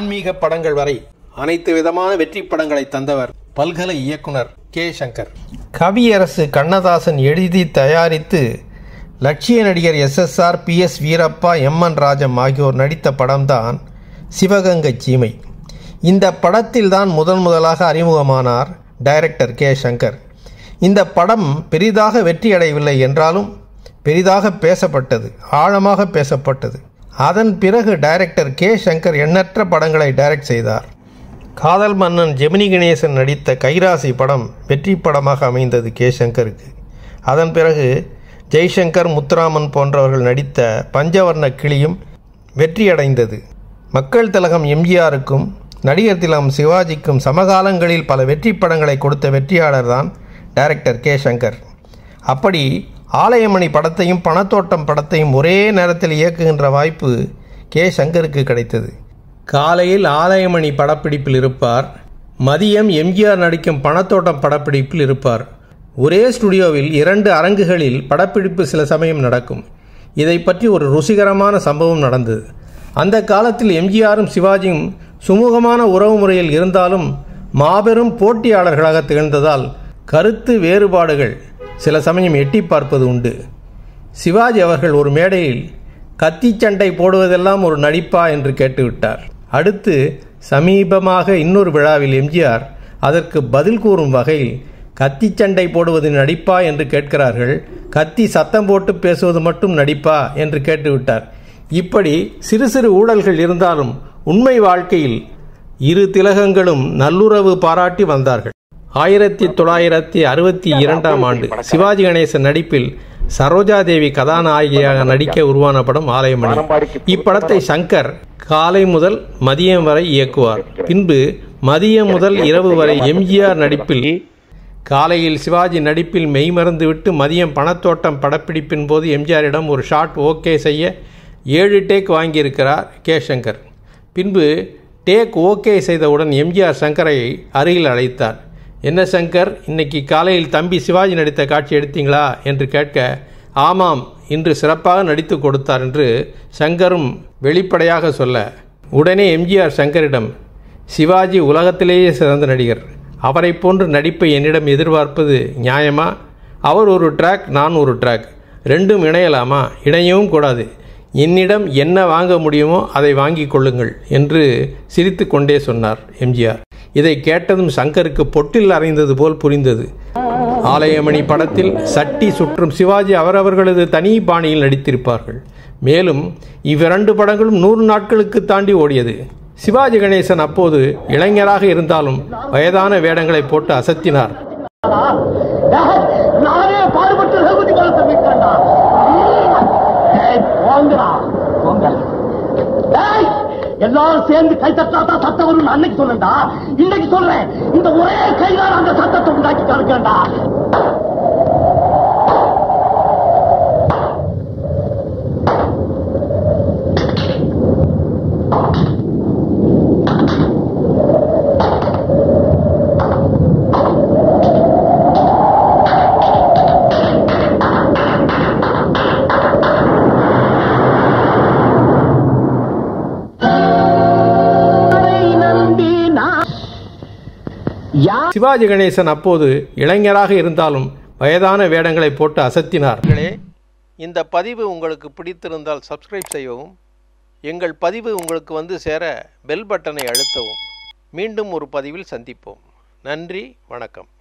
ஆன்மீக படங்கள் வரை அனைத்து விதமான வெற்றி படங்களை தந்தவர் பல்கலை இயக்குனர் கே சங்கர் கவியரசு கண்ணதாசன் எழுதி தயாரித்து லட்சிய நடிகர் SSR P S Veerappa M N Rajam ஆகியோர் நடித்த படம்தான் சிவகங்கை சீமை இந்த படத்தில்தான் முதன் முதலாக அறிமுகமானார் டைரக்டர் கே சங்கர் இந்த படம் பெரிதாக வெற்றியடையவில்லை என்றாலும் பெரிதாக பேசப்பட்டது ஆழமாக பேசப்பட்டது அதன் பிறகு டைரக்டர் கே சங்கர் எண்ணற்ற படங்களை டைரக்ட் செய்தார் காதல் மன்னன் ஜெமினி கணேசன் நடித்த கைராசி படம் வெற்றி படமாக அமைந்தது கே சங்கருக்கு அதன் பிறகு ஜெய்சங்கர் முத்துராமன் போன்றவர்கள் நடித்த பஞ்சவர்ண கிளியும் வெற்றியடைந்தது மக்கள் திலகம் எம்ஜிஆருக்கும் நடிகர் திலகம் சிவாஜிக்கும் சமகாலங்களில் பல வெற்றி படங்களை கொடுத்த வெற்றியாளர் தான் டைரக்டர் கே சங்கர் அப்படி ஆலயமணி படத்தையும் பணத்தோட்டம் படத்தையும் ஒரே நேரத்தில் இயக்குகின்ற வாய்ப்பு கே சங்கருக்கு கிடைத்தது காலையில் ஆலயமணி படப்பிடிப்பில் இருப்பார் மதியம் எம்ஜிஆர் நடிக்கும் பணத்தோட்டம் படப்பிடிப்பில் இருப்பார் ஒரே ஸ்டுடியோவில் இரண்டு அரங்குகளில் படப்பிடிப்பு சில சமயம் நடக்கும் இதை பற்றி ஒரு ருசிகரமான சம்பவம் நடந்தது அந்த காலத்தில் எம்ஜிஆரும் சிவாஜியும் சுமூகமான உறவு முறையில் இருந்தாலும் மாபெரும் போட்டியாளர்களாக திகழ்ந்ததால் கருத்து வேறுபாடுகள் சில சமயம் எட்டி பார்ப்பது உண்டு சிவாஜி அவர்கள் ஒரு மேடையில் கத்தி சண்டை போடுவதெல்லாம் ஒரு நடிப்பா என்று கேட்டுவிட்டார் அடுத்து சமீபமாக இன்னொரு விழாவில் எம்ஜிஆர் அதற்கு பதில் கூறும் வகையில் கத்தி சண்டை போடுவது நடிப்பா என்று கேட்கிறார்கள் கத்தி சத்தம் போட்டு பேசுவது மட்டும் நடிப்பா என்று கேட்டுவிட்டார் இப்படி சிறு சிறு ஊழல்கள் இருந்தாலும் உண்மை வாழ்க்கையில் இரு திலகங்களும் நல்லுறவு பாராட்டி வந்தார்கள் ஆயிரத்தி தொள்ளாயிரத்தி அறுபத்தி இரண்டாம் ஆண்டு சிவாஜி கணேசன் நடிப்பில் சரோஜாதேவி கதாநாயகியாக நடிக்க உருவான படம் ஆலயமணி இப்படத்தை சங்கர் காலை முதல் மதியம் வரை இயக்குவார் பின்பு மதியம் முதல் இரவு வரை எம்ஜிஆர் நடிப்பில் காலையில் சிவாஜி நடிப்பில் மெய்மறந்துவிட்டு மதியம் பணத்தோட்டம் படப்பிடிப்பின் போது எம்ஜிஆரிடம் ஒரு ஷாட் ஓகே செய்ய ஏழு டேக் வாங்கியிருக்கிறார் கே சங்கர் பின்பு டேக் ஓகே செய்தவுடன் எம்ஜிஆர் சங்கரை அருகில் அழைத்தார் என்ன சங்கர் இன்னைக்கு காலையில் தம்பி சிவாஜி நடித்த காட்சி எடுத்தீங்களா என்று கேட்க ஆமாம் இன்று சிறப்பாக நடித்து கொடுத்தார் என்று சங்கரும் வெளிப்படையாக சொல்ல உடனே எம்ஜிஆர் சங்கரிடம் சிவாஜி உலகத்திலேயே சிறந்த நடிகர் அவரை போன்று நடிப்பை என்னிடம் எதிர்பார்ப்பது நியாயமா அவர் ஒரு ட்ராக் நான் ஒரு ட்ராக் ரெண்டும் இணையலாமா இணையவும் கூடாது என்னிடம் என்ன வாங்க முடியுமோ அதை வாங்கிக் கொள்ளுங்கள் என்று சிரித்து கொண்டே சொன்னார் எம்ஜிஆர் இதை கேட்டதும் சங்கருக்கு பொட்டில் அறைந்தது போல் புரிந்தது ஆலயமணி படத்தில் சட்டி சுற்றும் சிவாஜி அவரவர்களது தனி பாணியில் நடித்திருப்பார்கள் மேலும் இவ்விரண்டு படங்களும் நூறு நாட்களுக்கு தாண்டி ஓடியது சிவாஜி கணேசன் அப்போது இளைஞராக இருந்தாலும் வயதான வேடங்களை போட்டு அசத்தினார் நானே பாடுபட்டு ரகுதி காலத்தை மீட்டா போங்கடா போங்க டேய், எல்லாரும் சேர்ந்து கை தட்டாதான் சத்தம் வரும் அன்னைக்கு சொன்னேன்டா இன்னைக்கு சொல்றேன் இந்த ஒரே கையால் அந்த சத்தத்தை உண்டாக்கி காமிக்கிறேன்டா நம்பி நான் யார் சிவாஜி கணேசன் அப்போது இளைஞராக இருந்தாலும் வயதான வேடங்களை போட்டு அசத்தினார் இந்த பதிவு உங்களுக்கு பிடித்திருந்தால் சப்ஸ்கிரைப் செய்யவும் எங்கள் பதிவு உங்களுக்கு வந்து சேர பெல் பட்டனை அழுத்தவும் மீண்டும் ஒரு பதிவில் சந்திப்போம் நன்றி வணக்கம்